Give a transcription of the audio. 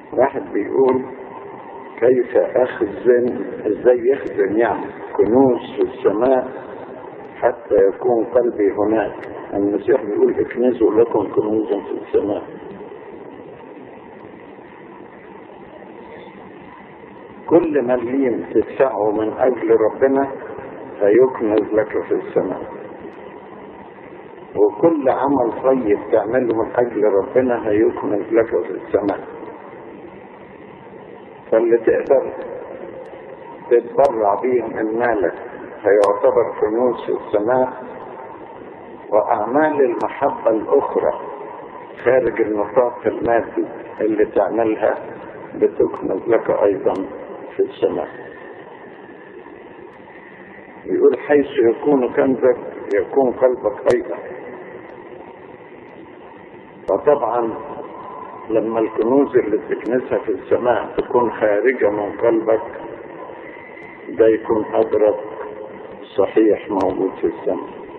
واحد بيقول كيف أخزن إزاي يخزن يعني كنوز في السماء حتى يكون قلبي هناك المسيح بيقول اكنزوا لكم كنوزا في السماء كل مليم تدفعه من أجل ربنا هيكنز لك في السماء وكل عمل طيب تعمله من أجل ربنا هيكنز لك في السماء فاللي تقدر تتبرع بيه من مالك هيعتبر كنوز في السماء وأعمال المحبة الأخرى خارج النطاق المادي اللي تعملها بتكنز لك أيضا في السماء يقول حيث يكون كنزك يكون قلبك أيضا فطبعا لما الكنوز اللي تكنسها في السماء تكون خارجة من قلبك ده يكون أدرك صحيح موجود في السماء